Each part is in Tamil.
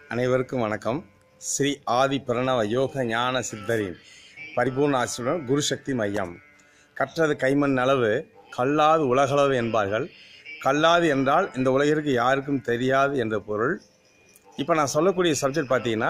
அனைவருக்கும் வணக்கம் ஸ்ரீ ஆதி பிரணவ யோக ஞான சித்தரின் பரிபூர்ண ஆசிரியர் குருசக்தி மையம் கற்றது கைமண் அளவு கல்லாது உலகளவு என்பார்கள் கல்லாது என்றால் இந்த உலகிற்கு யாருக்கும் தெரியாது என்ற பொருள் இப்போ நான் சொல்லக்கூடிய சப்ஜெக்ட் பார்த்தீங்கன்னா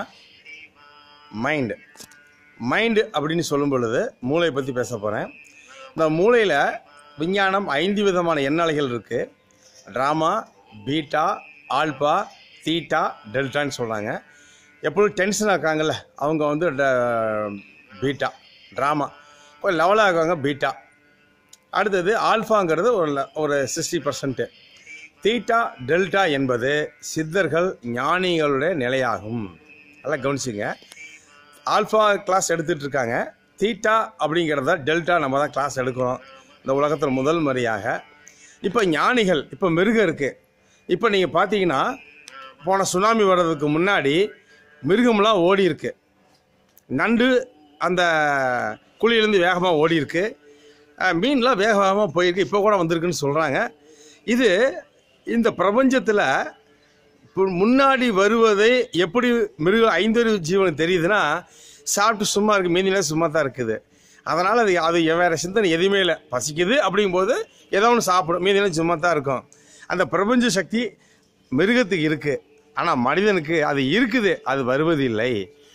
மைண்டு மைண்டு அப்படின்னு சொல்லும் பொழுது மூளையை பற்றி பேச போகிறேன் இந்த மூளையில் விஞ்ஞானம் ஐந்து விதமான எண்ணலைகள் இருக்குது ட்ராமா பீட்டா ஆல்பா தீட்டா டெல்டான்னு சொல்கிறாங்க எப்பொழுதும் டென்ஷனாக இருக்காங்கல்ல அவங்க வந்து ட- பீட்டா ட்ராமா கொஞ்சம் லெவலாக இருக்காங்க பீட்டா அடுத்தது ஆல்ஃபாங்கிறது ஒரு ல- ஒரு சிக்ஸ்டி பர்சன்ட்டு தீட்டா டெல்டா என்பது சித்தர்கள் ஞானிகளுடைய நிலையாகும் நல்லா கவனிச்சிங்க ஆல்ஃபா கிளாஸ் எடுத்துட்டு இருக்காங்க தீட்டா அப்படிங்கிறத டெல்டா நம்ம தான் கிளாஸ் எடுக்கிறோம் இந்த உலகத்தில் முதல் முறையாக இப்போ ஞானிகள் இப்போ மிருகம் இருக்குது இப்போ நீங்கள் பார்த்தீங்கன்னா போன சுனாமி வர்றதுக்கு முன்னாடி மிருகம்லாம் ஓடி இருக்கு நண்டு அந்த குழியிலேருந்து வேகமாக ஓடி இருக்கு அஹ் மீன்லாம் வேக வேகமாக போயிருக்கு இப்போ கூட வந்திருக்குன்னு சொல்கிறாங்க இது இந்த பிரபஞ்சத்தில் இப்போ முன்னாடி வருவதை எப்படி மிருகம் ஐந்தறிவு ஜீவனுக்கு தெரியுதுன்னா சாப்பிட்டு சும்மா இருக்கு மீதி நேரம் சும்மா தான் இருக்குது அதனால் அது அது வேறு சிந்தனை எதுவுமே இல்லை பசிக்குது அப்படிங்கும்போது ஏதோ ஒன்று சாப்பிடும் மீதி நேரம் சும்மா தான் இருக்கும் அந்த பிரபஞ்ச சக்தி மிருகத்துக்கு இருக்குது ஆனால் மனிதனுக்கு அது இருக்குது அது வருவதில்லை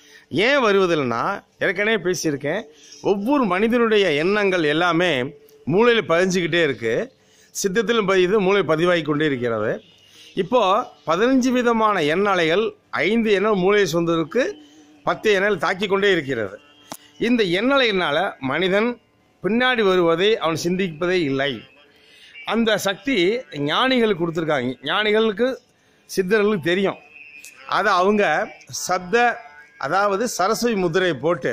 ஏன் வருவதில்லைன்னா ஏற்கனவே பேசியிருக்கேன் ஒவ்வொரு மனிதனுடைய எண்ணங்கள் எல்லாமே மூளையில் பதிஞ்சுக்கிட்டே இருக்குது சித்தத்திலும் பதியுது மூளை பதிவாகி கொண்டே இருக்கிறது இப்போ பதினஞ்சு விதமான எண்ண அலைகள் ஐந்து எண்ணல் மூளையை சொந்தருக்கு பத்து எண்ணல் தாக்கி கொண்டே இருக்கிறது இந்த எண்ணலையினால மனிதன் பின்னாடி வருவதை அவன் சிந்திப்பதே இல்லை அந்த சக்தி ஞானிகளுக்கு கொடுத்துருக்காங்க ஞானிகளுக்கு சித்தர்களுக்கு தெரியும் அதை அவங்க சப்த அதாவது சரஸ்வதி முதிரை போட்டு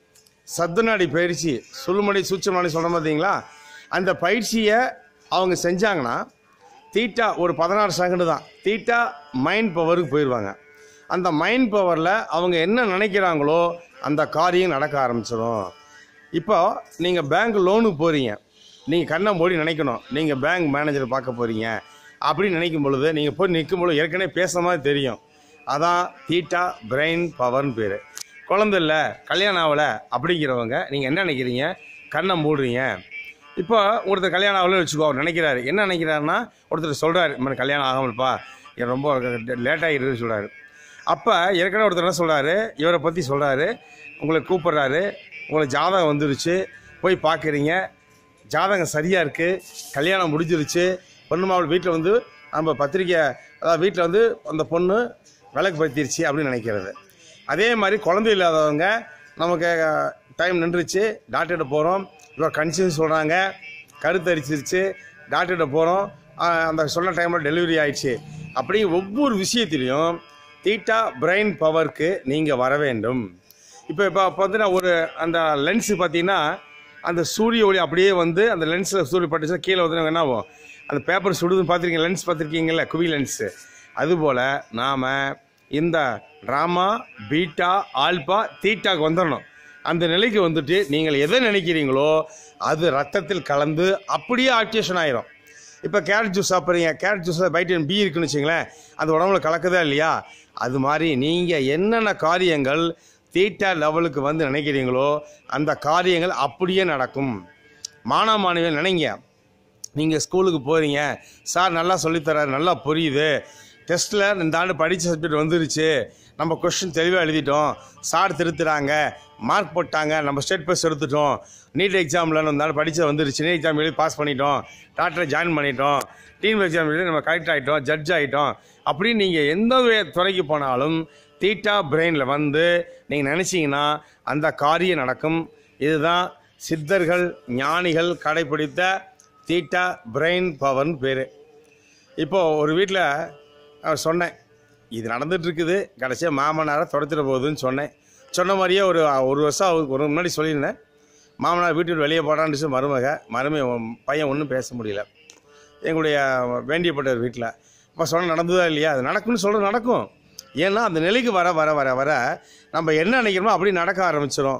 சப்தநாடி பயிற்சி சொல்லுமணி சூச்சமணி சொல்கிற பார்த்தீங்களா அந்த பயிற்சியை அவங்க செஞ்சாங்கன்னா தீட்டா ஒரு பதினாறு செகண்டு தான் தீட்டா மைண்ட் பவருக்கு போயிடுவாங்க அந்த மைண்ட் பவரில் அவங்க என்ன நினைக்கிறாங்களோ அந்த காரியம் நடக்க ஆரம்பிச்சிடும் இப்போ நீங்கள் பேங்க் லோனுக்கு போகிறீங்க நீங்கள் கண்ணை மூடி நினைக்கணும் நீங்கள் பேங்க் மேனேஜரை பார்க்க போகிறீங்க அப்படின்னு நினைக்கும் பொழுது நீங்கள் போய் நிற்கும் பொழுது ஏற்கனவே பேசுன மாதிரி தெரியும் அதான் தீட்டா பிரெயின் பவர்னு பேர் குழந்தை இல்லை கல்யாணம் ஆகலை அப்படிங்கிறவங்க நீங்கள் என்ன நினைக்கிறீங்க கண்ணை மூடுறீங்க இப்போ ஒருத்தர் கல்யாணம் ஆகலன்னு வச்சுக்கோ அவர் நினைக்கிறாரு என்ன நினைக்கிறாருன்னா ஒருத்தர் சொல்கிறாரு இந்த கல்யாணம் ஆகாமல்ப்பா எனக்கு ரொம்ப லேட்டாகிடுதுன்னு சொல்கிறாரு அப்போ ஏற்கனவே ஒருத்தர் என்ன சொல்கிறாரு இவரை பற்றி சொல்கிறாரு உங்களை கூப்பிட்றாரு உங்களுக்கு ஜாதகம் வந்துருச்சு போய் பார்க்குறீங்க ஜாதகம் சரியாக இருக்குது கல்யாணம் முடிஞ்சிருச்சு பொண்ணு மாவள் வீட்டில் வந்து நம்ம பத்திரிக்கை அதாவது வீட்டில் வந்து அந்த பொண்ணு விளக்கு பற்றிருச்சு அப்படின்னு நினைக்கிறது அதே மாதிரி குழந்தை இல்லாதவங்க நமக்கு டைம் நின்றுச்சு டாக்டர்கிட்ட போகிறோம் இப்போ கன்சியூஸ் சொல்கிறாங்க கருத்தரிச்சிருச்சு டாக்டர்கிட்ட போகிறோம் அந்த சொன்ன டைமில் டெலிவரி ஆயிடுச்சு அப்படி ஒவ்வொரு விஷயத்திலையும் தீட்டா பிரெயின் பவருக்கு நீங்கள் வர வேண்டும் இப்போ இப்போ இப்போ வந்து நான் ஒரு அந்த லென்ஸு பார்த்தீங்கன்னா அந்த சூரிய ஒளி அப்படியே வந்து அந்த லென்ஸில் சூரிய பட்டுச்சுன்னா கீழே வந்து என்ன ஆகும் அந்த பேப்பர் சுடுதுன்னு பார்த்துருக்கீங்க லென்ஸ் பார்த்துருக்கீங்கல்ல குவி லென்ஸு அதுபோல் நாம் இந்த ட்ராமா பீட்டா ஆல்பா தீட்டாக்கு வந்துடணும் அந்த நிலைக்கு வந்துட்டு நீங்கள் எதை நினைக்கிறீங்களோ அது ரத்தத்தில் கலந்து அப்படியே ஆக்டிவேஷன் ஆயிரும் இப்போ கேரட் ஜூஸ் சாப்பிட்றீங்க கேரட் ஜூஸில் வைட்டமின் பி இருக்குன்னு வச்சுங்களேன் அது உடம்புல கலக்குதா இல்லையா அது மாதிரி நீங்கள் என்னென்ன காரியங்கள் தீட்டா லெவலுக்கு வந்து நினைக்கிறீங்களோ அந்த காரியங்கள் அப்படியே நடக்கும் மாணவ மாணவிகள் நினைங்க நீங்கள் ஸ்கூலுக்கு போகிறீங்க சார் நல்லா சொல்லித்தராரு நல்லா புரியுது டெஸ்ட்டில் இந்த ஆண்டு படித்த சப்ஜெக்ட் வந்துருச்சு நம்ம கொஸ்டின் தெளிவாக எழுதிட்டோம் சார் திருத்துறாங்க மார்க் போட்டாங்க நம்ம ஸ்டேட் பஸ் எடுத்துட்டோம் நீட் எக்ஸாமில் இந்த ஆண்டு படித்தது வந்துருச்சு நீட் எக்ஸாம் எழுதி பாஸ் பண்ணிட்டோம் டாக்டரை ஜாயின் பண்ணிட்டோம் டீம் எக்ஸாம் எழுதி நம்ம கரெக்ட் ஆகிட்டோம் ஜட்ஜ் ஆகிட்டோம் அப்படின்னு நீங்கள் எந்த வே- துறைக்கு போனாலும் தீட்டா பிரெயினில் வந்து நீங்கள் நினச்சிங்கன்னா அந்த காரியம் நடக்கும் இதுதான் சித்தர்கள் ஞானிகள் கடைப்பிடித்த தீட்டா பிரெயின் பவர்னு பேர் இப்போ ஒரு வீட்டில் சொன்னேன் இது நடந்துட்டு இருக்குது கடைசியாக மாமனாரை துரத்திட போகுதுன்னு சொன்னேன் சொன்ன மாதிரியே ஒரு ஒரு வருஷம் அவருக்கு ஒரு முன்னாடி சொல்லியிருந்தேன் மாமனார் வீட்டு வெளியே போடான்னு சொல்லி மருமக மருமை பையன் ஒன்றும் பேச முடியல எங்களுடைய வேண்டியப்பட்டவர் வீட்டில் இப்போ சொன்ன நடந்ததா இல்லையா அது நடக்கும்னு சொல்கிறது நடக்கும் ஏன்னா அந்த நிலைக்கு வர வர வர வர நம்ம என்ன நினைக்கிறோமோ அப்படி நடக்க ஆரம்பிச்சிடும்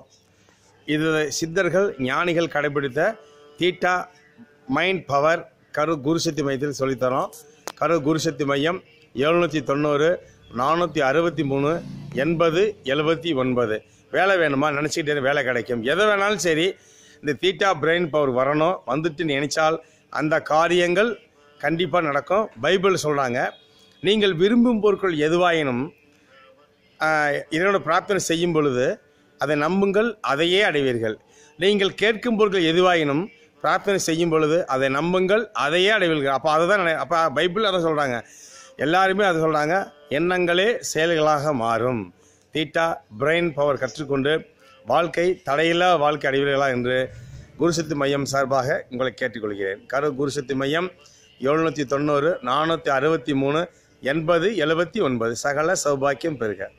இது சித்தர்கள் ஞானிகள் கடைபிடித்த தீட்டா மைண்ட் பவர் கரு குருசக்தி மையத்தில் சொல்லித்தரோம் கரு குருசக்தி மையம் எழுநூற்றி தொண்ணூறு நானூற்றி அறுபத்தி மூணு எண்பது எழுபத்தி ஒன்பது வேலை வேணுமா நினச்சிக்கிட்டே வேலை கிடைக்கும் எதை வேணாலும் சரி இந்த தீட்டா பிரெயின் பவர் வரணும் வந்துட்டு நினைச்சால் அந்த காரியங்கள் கண்டிப்பாக நடக்கும் பைபிள் சொல்கிறாங்க நீங்கள் விரும்பும் பொருட்கள் எதுவாயினும் ஆஹ், இதனோட பிரார்த்தனை செய்யும் பொழுது அதை நம்புங்கள் அதையே அடைவீர்கள் நீங்கள் கேட்கும் பொருட்கள் எதுவாயினும் பிரார்த்தனை செய்யும் பொழுது அதை நம்புங்கள் அதையே அடைவீர்கள் அப்போ அதை தான் அப்போ பைபிள் அதை சொல்கிறாங்க எல்லாருமே அதை சொல்கிறாங்க எண்ணங்களே செயல்களாக மாறும் தீட்டா பிரெயின் பவர் கற்றுக்கொண்டு வாழ்க்கை தடையில்லா வாழ்க்கை அடைவீர்களா என்று குருசக்தி மையம் சார்பாக உங்களை கேட்டுக்கொள்கிறேன் கரு குருசக்தி மையம் எழுநூற்றி தொண்ணூறு நானூற்றி அறுபத்தி மூணு எண்பது எழுபத்தி ஒன்பது சகல சௌபாக்கியம் பெறுக